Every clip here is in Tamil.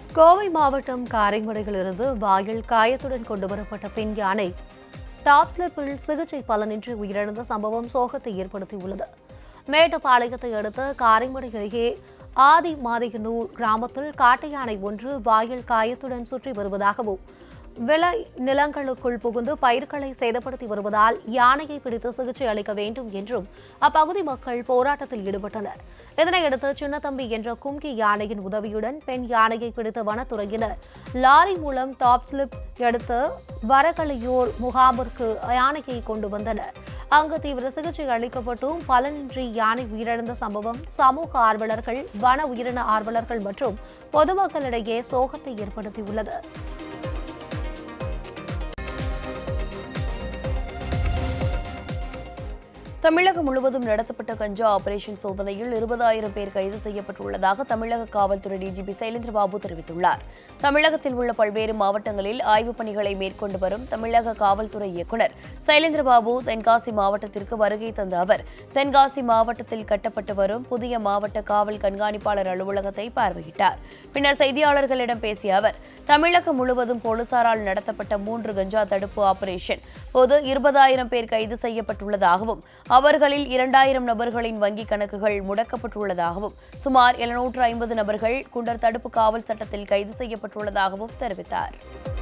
கோவை மாவட்டம் காரைமடையிலிருந்து வாயில் காயத்துடன் கொண்டுவரப்பட்ட பெண் யானை டாப் ஸ்லிப்பில் சிகிச்சை பலனின்றி உயிரிழந்த சம்பவம் சோகத்தை ஏற்படுத்தியுள்ளது மேட்டுப்பாளையத்தை அடுத்த காரைமடை அருகே ஆதி மாதிகனூர் கிராமத்தில் காட்டு யானை ஒன்று வாயில் காயத்துடன் சுற்றி வருவதாகவும் விளை நிலங்களுக்குள் புகுந்து பயிர்களை சேதப்படுத்தி வருவதால் யானையை பிடித்து சிகிச்சை அளிக்க வேண்டும் என்றும் அப்பகுதி மக்கள் போராட்டத்தில் ஈடுபட்டனர் இதனையடுத்து சின்னத்தம்பி என்ற கும்கி யானையின் உதவியுடன் பெண் யானையை பிடித்த வனத்துறையினர் லாரி மூலம் டாப் ஸ்லிப் எடுத்து வரகலையூர் முகாமிற்கு யானையை கொண்டு வந்தனர் அங்கு தீவிர சிகிச்சை அளிக்கப்பட்டும் பலனின்றி யானை உயிரிழந்த சம்பவம் சமூக ஆர்வலர்கள் வன உயிரின ஆர்வலர்கள் மற்றும் பொதுமக்களிடையே சோகத்தை ஏற்படுத்தியுள்ளது தமிழகம் முழுவதும் நடத்தப்பட்ட கஞ்சா ஆபரேஷன் சோதனையில் இருபதாயிரம் பேர் கைது செய்யப்பட்டுள்ளதாக தமிழக காவல்துறை டிஜிபி சைலேந்திரபாபு தெரிவித்துள்ளார் தமிழகத்தில் உள்ள பல்வேறு மாவட்டங்களில் ஆய்வுப் பணிகளை மேற்கொண்டு வரும் தமிழக காவல்துறை இயக்குநர் சைலேந்திரபாபு தென்காசி மாவட்டத்திற்கு வருகை தந்த அவர் தென்காசி மாவட்டத்தில் கட்டப்பட்டு வரும் புதிய மாவட்ட காவல் கண்காணிப்பாளர் அலுவலகத்தை பார்வையிட்டார் பின்னர் செய்தியாளர்களிடம் பேசிய அவர் தமிழகம் முழுவதும் போலீசாரால் நடத்தப்பட்ட மூன்று கஞ்சா தடுப்பு ஆபரேஷன் போது இருபதாயிரம் பேர் கைது செய்யப்பட்டுள்ளதாகவும் அவர்களில் இரண்டாயிரம் நபர்களின் வங்கிக் கணக்குகள் முடக்கப்பட்டுள்ளதாகவும் சுமார் எழுநூற்று ஐம்பது நபர்கள் குண்டர் தடுப்பு காவல் சட்டத்தில் கைது செய்யப்பட்டுள்ளதாகவும் தெரிவித்தார்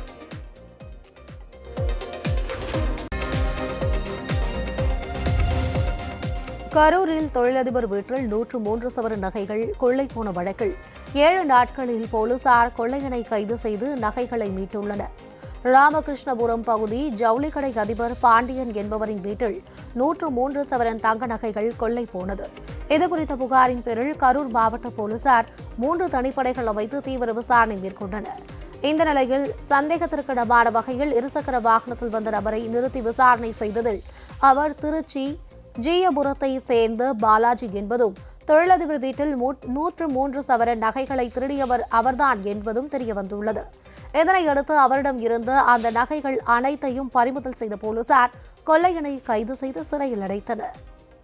கரூரில் தொழிலதிபர் வீட்டில் நூற்று மூன்று சவரன் நகைகள் கொள்ளை போன வழக்கில் ஏழு நாட்களில் போலீசார் கொள்ளையனை கைது செய்து நகைகளை மீட்டுள்ளனர் ராமகிருஷ்ணபுரம் பகுதி ஜவுளிக்கடை அதிபர் பாண்டியன் என்பவரின் வீட்டில் நூற்று மூன்று சவரன் தங்க நகைகள் கொள்ளை போனது இதுகுறித்த புகாரின் பேரில் கரூர் மாவட்ட போலீசார் மூன்று தனிப்படைகள் அமைத்து தீவிர விசாரணை மேற்கொண்டனர் இந்த நிலையில் சந்தேகத்திற்கிடமான வகையில் இருசக்கர வாகனத்தில் வந்த நபரை நிறுத்தி விசாரணை செய்ததில் அவர் திருச்சி ஜீயபுரத்தை சேர்ந்த பாலாஜி என்பதும் தொழிலதிபர் வீட்டில் மூ- நூற்று மூன்று சவரன் நகைகளை திருடியவர் அவர்தான் என்பதும் தெரியவந்துள்ளது இதனையடுத்து அவரிடம் இருந்த அந்த நகைகள் அனைத்தையும் பறிமுதல் செய்த போலீசார் கொள்ளையனை கைது செய்து சிறையில் அடைத்தனர்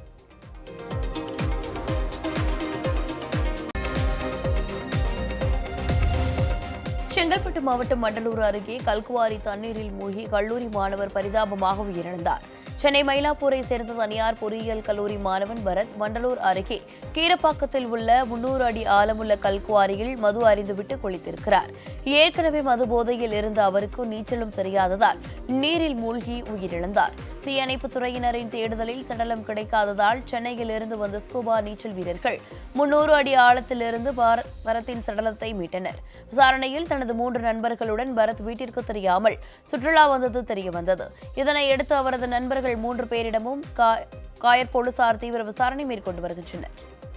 செங்கல்பட்டு மாவட்டம் மண்டலூர் அருகே கல்குவாரி தண்ணீரில் மூழ்கி கல்லூரி மாணவர் பரிதாபமாக உயிரிழந்தார் சென்னை மயிலாப்பூரை சேர்ந்த தனியார் பொறியியல் கல்லூரி மாணவன் பரத் மண்டலூர் அருகே கீரப்பாக்கத்தில் உள்ள முன்னூறு அடி ஆழமுள்ள கல்குவாரியில் மது அறிந்துவிட்டு குளித்திருக்கிறார் ஏற்கனவே மது போதையில் இருந்த அவருக்கு நீச்சலும் தெரியாததால் நீரில் மூழ்கி உயிரிழந்தார் தீயணைப்புத் துறையினரின் தேடுதலில் சடலம் கிடைக்காததால் சென்னையில் இருந்து வந்த ஸ்கூபா நீச்சல் வீரர்கள் முன்னூறு அடி ஆழத்திலிருந்து பார- பரத்தின் சடலத்தை மீட்டனர் விசாரணையில் தனது மூன்று நண்பர்களுடன் பரத் வீட்டிற்கு தெரியாமல் சுற்றுலா வந்தது தெரிய வந்தது இதனையடுத்து அவரது நண்பர்கள் மூன்று பேரிடமும் கா- காயர் போலீசார் தீவிர விசாரணை மேற்கொண்டு வருகின்றனர்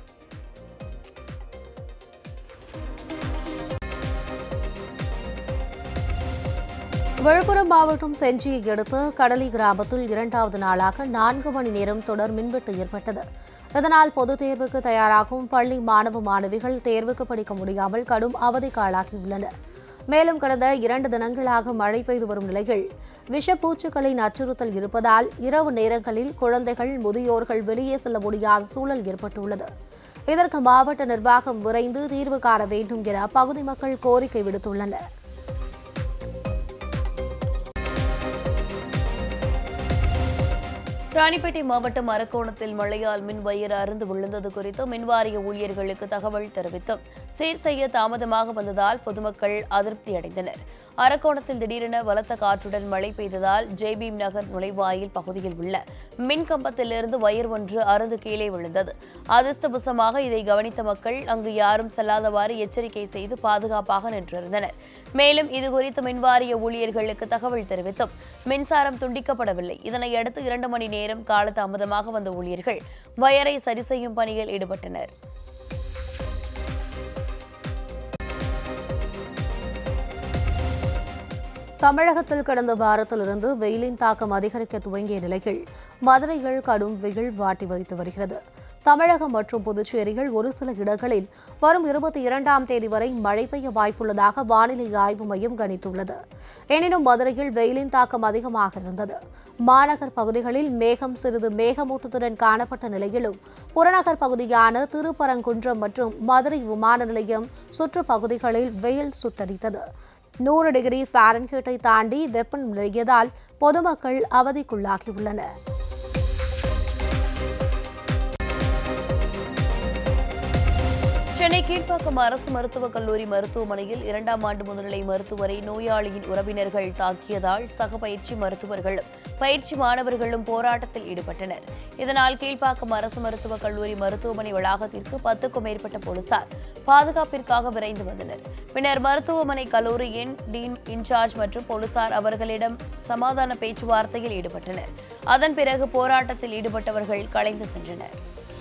விழுப்புரம் மாவட்டம் செஞ்சியை அடுத்து கடலி கிராமத்தில் இரண்டாவது நாளாக நான்கு மணி நேரம் தொடர் மின்வெட்டு ஏற்பட்டது இதனால் பொதுத் தேர்வுக்கு தயாராகும் பள்ளி மாணவ மாணவிகள் தேர்வுக்கு படிக்க முடியாமல் கடும் அவதிக்கு ஆளாகியுள்ளனர் மேலும் கடந்த இரண்டு தினங்களாக மழை பெய்து வரும் நிலையில் விஷப்பூச்சிகளின் அச்சுறுத்தல் இருப்பதால் இரவு நேரங்களில் குழந்தைகள் முதியோர்கள் வெளியே செல்ல முடியாத சூழல் ஏற்பட்டுள்ளது இதற்கு மாவட்ட நிர்வாகம் விரைந்து தீர்வு காண வேண்டும் என அப்பகுதி மக்கள் கோரிக்கை விடுத்துள்ளனர் ராணிப்பேட்டை மாவட்டம் அரக்கோணத்தில் மழையால் மின் வயர் அருந்து விழுந்தது குறித்து மின்வாரிய ஊழியர்களுக்கு தகவல் தெரிவித்தும் சீர் செய்ய தாமதமாக வந்ததால் பொதுமக்கள் அதிருப்தி அடைந்தனர் அரக்கோணத்தில் திடீரென பலத்த காற்றுடன் மழை பெய்ததால் ஜேபீம் நகர் நுழைவாயில் பகுதியில் உள்ள மின் கம்பத்திலிருந்து வயர் ஒன்று அருந்து கீழே விழுந்தது அதிர்ஷ்டவசமாக இதை கவனித்த மக்கள் அங்கு யாரும் செல்லாதவாறு எச்சரிக்கை செய்து பாதுகாப்பாக நின்றிருந்தனர் மேலும் இதுகுறித்து மின்வாரிய ஊழியர்களுக்கு தகவல் தெரிவித்தும் மின்சாரம் துண்டிக்கப்படவில்லை இதனையடுத்து இரண்டு மணி நேரம் காலதாமதமாக வந்த ஊழியர்கள் வயரை சரி செய்யும் பணியில் ஈடுபட்டனர் தமிழகத்தில் கடந்த வாரத்திலிருந்து வெயிலின் தாக்கம் அதிகரிக்க துவங்கிய நிலையில் மதுரையில் கடும் வெயில் வாட்டி வைத்து வருகிறது தமிழகம் மற்றும் புதுச்சேரியில் ஒரு சில இடங்களில் வரும் இருபத்தி இரண்டாம் தேதி வரை மழை பெய்ய வாய்ப்புள்ளதாக வானிலை ஆய்வு மையம் கணித்துள்ளது எனினும் மதுரையில் வெயிலின் தாக்கம் அதிகமாக இருந்தது மாநகர் பகுதிகளில் மேகம் சிறிது மேகமூட்டத்துடன் காணப்பட்ட நிலையிலும் புறநகர் பகுதியான திருப்பரங்குன்றம் மற்றும் மதுரை விமான நிலையம் சுற்றுப்பகுதிகளில் வெயில் சுட்டரித்தது நூறு டிகிரி ஃபாரன்ஹீட்டை தாண்டி வெப்பம் நிலையதால் பொதுமக்கள் அவதிக்குள்ளாகியுள்ளனர் சென்னை கீழ்ப்பாக்கம் அரசு மருத்துவக் கல்லூரி மருத்துவமனையில் இரண்டாம் ஆண்டு முதுநிலை மருத்துவரை நோயாளியின் உறவினர்கள் தாக்கியதால் சக பயிற்சி மருத்துவர்களும் பயிற்சி மாணவர்களும் போராட்டத்தில் ஈடுபட்டனர் இதனால் கீழ்ப்பாக்கம் அரசு மருத்துவக் கல்லூரி மருத்துவமனை வளாகத்திற்கு பத்துக்கும் மேற்பட்ட போலீசார் பாதுகாப்பிற்காக விரைந்து வந்தனர் பின்னர் மருத்துவமனை கல்லூரியின் டீன் இன்சார்ஜ் மற்றும் போலீசார் அவர்களிடம் சமாதான பேச்சுவார்த்தையில் ஈடுபட்டனர் அதன் பிறகு போராட்டத்தில் ஈடுபட்டவர்கள் கலைந்து சென்றனர்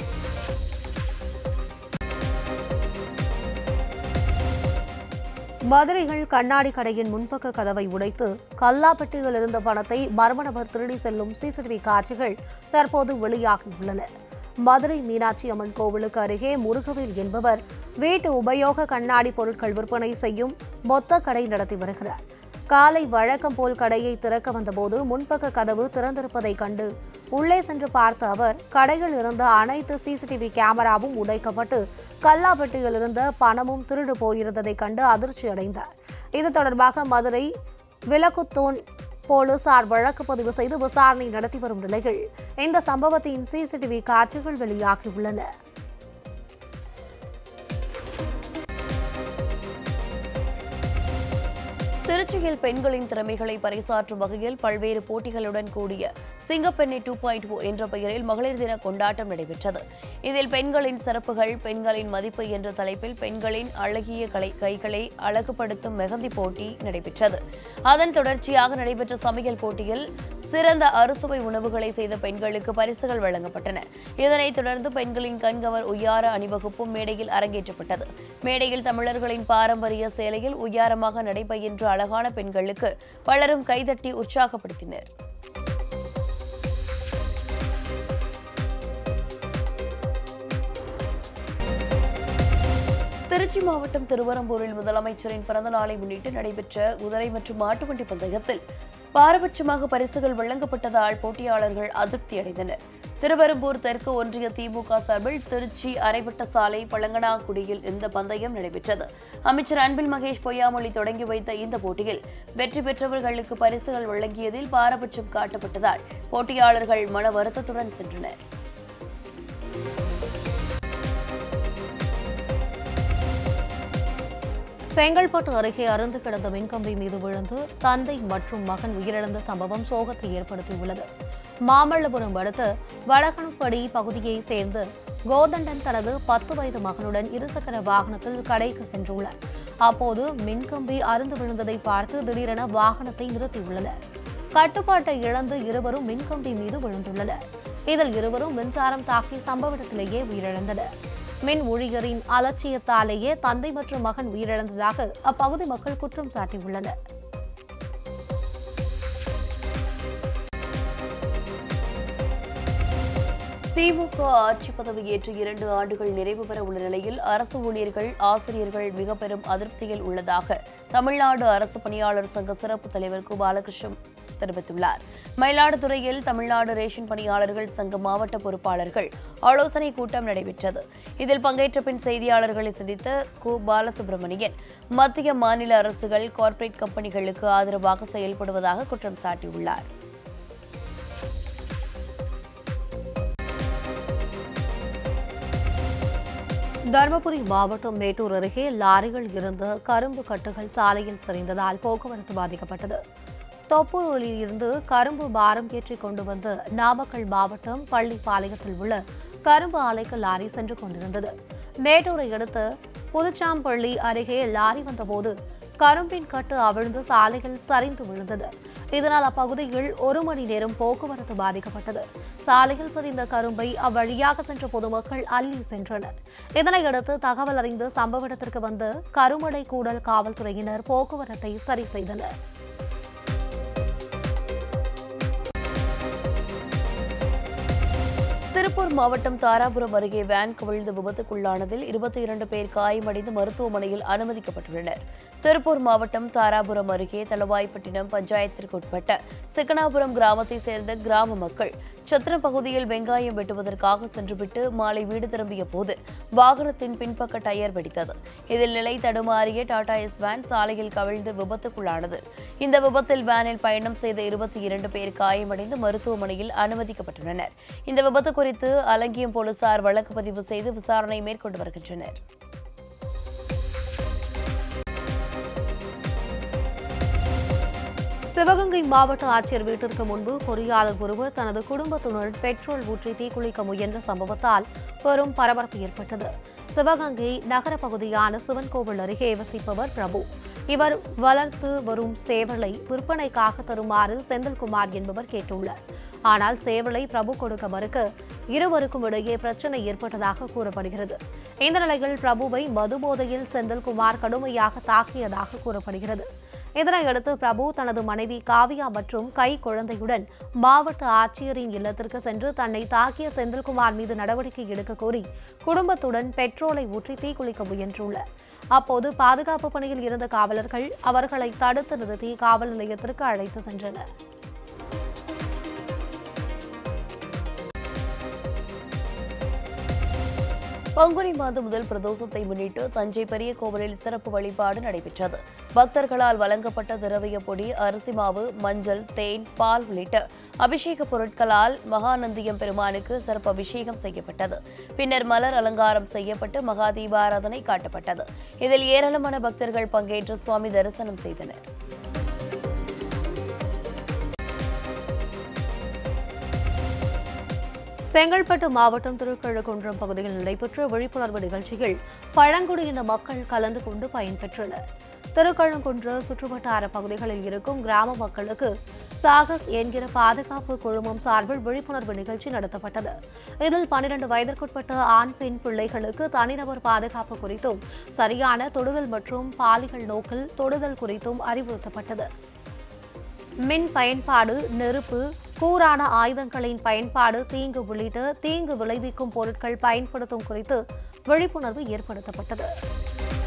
மதுரையில் கண்ணாடி கடையின் முன்பக்க கதவை உடைத்து கல்லாப்பட்டியில் இருந்த பணத்தை மர்ம நபர் திருடி செல்லும் சிசிடிவி காட்சிகள் தற்போது வெளியாகியுள்ளன மதுரை மீனாட்சி அம்மன் கோவிலுக்கு அருகே முருகவேல் என்பவர் வீட்டு உபயோக கண்ணாடி பொருட்கள் விற்பனை செய்யும் மொத்த கடை நடத்தி வருகிறார் காலை வழக்கம் போல் கடையை திறக்க வந்தபோது முன்பக்க கதவு திறந்திருப்பதை கண்டு உள்ளே சென்று பார்த்த அவர் கடையில் இருந்த அனைத்து சிசிடிவி கேமராவும் உடைக்கப்பட்டு கல்லாப்பட்டியில் இருந்த பணமும் திருடு போயிருந்ததை கண்டு அதிர்ச்சி அடைந்தார் இது தொடர்பாக மதுரை விலக்குத்தோன் போலீசார் வழக்கு பதிவு செய்து விசாரணை நடத்தி வரும் நிலையில் இந்த சம்பவத்தின் சிசிடிவி காட்சிகள் வெளியாகியுள்ளன திருச்சியில் பெண்களின் திறமைகளை பறைசாற்றும் வகையில் பல்வேறு போட்டிகளுடன் கூடிய சிங்கப்பெண்ணை டூ பாயிண்ட் ஓ என்ற பெயரில் மகளிர் தின கொண்டாட்டம் நடைபெற்றது இதில் பெண்களின் சிறப்புகள் பெண்களின் மதிப்பு என்ற தலைப்பில் பெண்களின் அழகிய கலை கைகளை அழகுபடுத்தும் மெகந்தி போட்டி நடைபெற்றது அதன் தொடர்ச்சியாக நடைபெற்ற சமையல் போட்டியில் சிறந்த அறுசுவை உணவுகளை செய்த பெண்களுக்கு பரிசுகள் வழங்கப்பட்டன இதனைத் தொடர்ந்து பெண்களின் கண்கவர் உய்யார அணிவகுப்பும் மேடையில் அரங்கேற்றப்பட்டது மேடையில் தமிழர்களின் பாரம்பரிய சேலையில் உய்யாரமாக நடைபயின்ற அழகான பெண்களுக்கு பலரும் கைதட்டி உற்சாகப்படுத்தினர் திருச்சி மாவட்டம் திருவரம்பூரில் முதலமைச்சரின் பிறந்த நாளை முன்னிட்டு நடைபெற்ற குதிரை மற்றும் மாட்டுவண்டி பந்தயத்தில் பாரபட்சமாக பரிசுகள் வழங்கப்பட்டதால் போட்டியாளர்கள் அதிருப்தி அடைந்தனர் திருவெரும்பூர் தெற்கு ஒன்றிய திமுக சார்பில் திருச்சி அரைவட்ட சாலை பழங்கனாக்குடியில் இந்த பந்தயம் நடைபெற்றது அமைச்சர் அன்பில் மகேஷ் பொய்யாமொழி தொடங்கி வைத்த இந்த போட்டியில் வெற்றி பெற்றவர்களுக்கு பரிசுகள் வழங்கியதில் பாரபட்சம் காட்டப்பட்டதால் போட்டியாளர்கள் மன வருத்தத்துடன் சென்றனர் செங்கல்பட்டு அருகே அருந்து கிடந்த மின்கம்பி மீது விழுந்து தந்தை மற்றும் மகன் உயிரிழந்த சம்பவம் சோகத்தை ஏற்படுத்தியுள்ளது மாமல்லபுரம் அடுத்த வடகணப்படி பகுதியைச் சேர்ந்த கோதண்டன் தனது பத்து வயது மகனுடன் இருசக்கர வாகனத்தில் கடைக்கு சென்றுள்ளார் அப்போது மின்கம்பி அருந்து விழுந்ததை பார்த்து திடீரென வாகனத்தை நிறுத்தியுள்ளனர் கட்டுப்பாட்டை இழந்து இருவரும் மின்கம்பி மீது விழுந்துள்ளனர் இதில் இருவரும் மின்சாரம் தாக்கி சம்பவ இடத்திலேயே உயிரிழந்தனர் மின் ஊழியரின் அலட்சியத்தாலேயே தந்தை மற்றும் மகன் உயிரிழந்ததாக அப்பகுதி மக்கள் குற்றம் சாட்டியுள்ளனர் திமுக ஆட்சி பதவியேற்று இரண்டு ஆண்டுகள் நிறைவு பெற உள்ள நிலையில் அரசு ஊழியர்கள் ஆசிரியர்கள் மிக பெரும் அதிருப்தியில் உள்ளதாக தமிழ்நாடு அரசு பணியாளர் சங்க சிறப்பு தலைவர் கு பாலகிருஷ்ணன் தெரிவித்துள்ளார் மயிலாடுதுறையில் தமிழ்நாடு ரேஷன் பணியாளர்கள் சங்க மாவட்ட பொறுப்பாளர்கள் ஆலோசனை கூட்டம் நடைபெற்றது இதில் பங்கேற்ற பின் செய்தியாளர்களை சந்தித்த கு பாலசுப்ரமணியன் மத்திய மாநில அரசுகள் கார்ப்பரேட் கம்பெனிகளுக்கு ஆதரவாக செயல்படுவதாக குற்றம் சாட்டியுள்ளார் தருமபுரி மாவட்டம் மேட்டூர் அருகே லாரிகள் இருந்த கரும்பு கட்டுகள் சாலையில் சரிந்ததால் போக்குவரத்து பாதிக்கப்பட்டது தொப்பூரில் இருந்து கரும்பு பாரம் ஏற்றி கொண்டு வந்து நாமக்கல் மாவட்டம் பள்ளிப்பாளையத்தில் உள்ள கரும்பு ஆலைக்கு லாரி சென்று கொண்டிருந்தது மேட்டூரை அடுத்த புதுச்சாம்பள்ளி அருகே லாரி வந்தபோது கரும்பின் கட்டு அவிழ்ந்து சாலையில் சரிந்து விழுந்தது இதனால் அப்பகுதியில் ஒரு மணி நேரம் போக்குவரத்து பாதிக்கப்பட்டது சாலையில் சரிந்த கரும்பை அவ்வழியாக சென்ற பொதுமக்கள் அள்ளி சென்றனர் இதனையடுத்து தகவல் அறிந்து சம்பவ இடத்திற்கு வந்த கருமடை கூடல் காவல்துறையினர் போக்குவரத்தை சரி செய்தனர் திருப்பூர் மாவட்டம் தாராபுரம் அருகே வேன் கவிழ்ந்து விபத்துக்குள்ளானதில் இருபத்தி இரண்டு பேர் காயமடைந்து மருத்துவமனையில் அனுமதிக்கப்பட்டுள்ளனர் திருப்பூர் மாவட்டம் தாராபுரம் அருகே தளவாய்ப்பட்டினம் பஞ்சாயத்திற்குட்பட்ட சிக்கனாபுரம் கிராமத்தை சேர்ந்த கிராம மக்கள் சத்திரம் பகுதியில் வெங்காயம் வெட்டுவதற்காக சென்றுவிட்டு மாலை வீடு திரும்பிய போது வாகனத்தின் பின்பக்க டயர் வெடித்தது இதில் நிலை தடுமாறிய டாடா எஸ் வேன் சாலையில் கவிழ்ந்து விபத்துக்குள்ளானது இந்த விபத்தில் வேனில் பயணம் செய்த இருபத்தி இரண்டு பேர் காயமடைந்து மருத்துவமனையில் அனுமதிக்கப்பட்டுள்ளனர் இந்த விபத்து குறித்து அலங்கியம் போலீசார் வழக்கு பதிவு செய்து விசாரணை மேற்கொண்டு வருகின்றனர் சிவகங்கை மாவட்ட ஆட்சியர் வீட்டிற்கு முன்பு பொறியாளர் ஒருவர் தனது குடும்பத்துடன் பெட்ரோல் ஊற்றி தீக்குளிக்க முயன்ற சம்பவத்தால் பெரும் பரபரப்பு ஏற்பட்டது சிவகங்கை நகர பகுதியான சிவன் கோவில் அருகே வசிப்பவர் பிரபு இவர் வளர்த்து வரும் சேவலை விற்பனைக்காக தருமாறு செந்தில்குமார் என்பவர் கேட்டுள்ளார் ஆனால் சேவலை பிரபு கொடுக்க மறுக்க இருவருக்கும் இடையே பிரச்சனை ஏற்பட்டதாக கூறப்படுகிறது இந்த நிலையில் பிரபுவை மதுபோதையில் செந்தில்குமார் கடுமையாக தாக்கியதாக கூறப்படுகிறது இதனையடுத்து பிரபு தனது மனைவி காவியா மற்றும் கை குழந்தையுடன் மாவட்ட ஆட்சியரின் இல்லத்திற்கு சென்று தன்னை தாக்கிய செந்தில்குமார் மீது நடவடிக்கை எடுக்க கோரி குடும்பத்துடன் பெட்ரோலை ஊற்றி தீக்குளிக்க முயன்றுள்ளார் அப்போது பாதுகாப்பு பணியில் இருந்த காவலர்கள் அவர்களை தடுத்து நிறுத்தி காவல் நிலையத்திற்கு அழைத்து சென்றனர் பங்குனி மாதம் முதல் பிரதோஷத்தை முன்னிட்டு தஞ்சை பெரிய கோவிலில் சிறப்பு வழிபாடு நடைபெற்றது பக்தர்களால் வழங்கப்பட்ட திரவிய பொடி அரிசி மாவு மஞ்சள் தேன் பால் உள்ளிட்ட அபிஷேக பொருட்களால் மகாநந்தியம் பெருமானுக்கு சிறப்பு அபிஷேகம் செய்யப்பட்டது பின்னர் மலர் அலங்காரம் செய்யப்பட்டு மகா தீபாராதனை காட்டப்பட்டது இதில் ஏராளமான பக்தர்கள் பங்கேற்று சுவாமி தரிசனம் செய்தனர் செங்கல்பட்டு மாவட்டம் திருக்கழுக்குன்றம் பகுதியில் நடைபெற்ற விழிப்புணர்வு நிகழ்ச்சியில் பழங்குடியின மக்கள் கலந்து கொண்டு பயன்பெற்றனர் திருக்கழுங்குன்ற சுற்றுவட்டார பகுதிகளில் இருக்கும் கிராம மக்களுக்கு சாகஸ் என்கிற பாதுகாப்பு குழுமம் சார்பில் விழிப்புணர்வு நிகழ்ச்சி நடத்தப்பட்டது இதில் பன்னிரண்டு வயதிற்குட்பட்ட ஆண் பெண் பிள்ளைகளுக்கு தனிநபர் பாதுகாப்பு குறித்தும் சரியான தொடுதல் மற்றும் பாலியல் நோக்கில் தொடுதல் குறித்தும் அறிவுறுத்தப்பட்டது மின் பயன்பாடு நெருப்பு கூரான ஆயுதங்களின் பயன்பாடு தீங்கு உள்ளிட்ட தீங்கு விளைவிக்கும் பொருட்கள் பயன்படுத்தும் குறித்து விழிப்புணர்வு ஏற்படுத்தப்பட்டது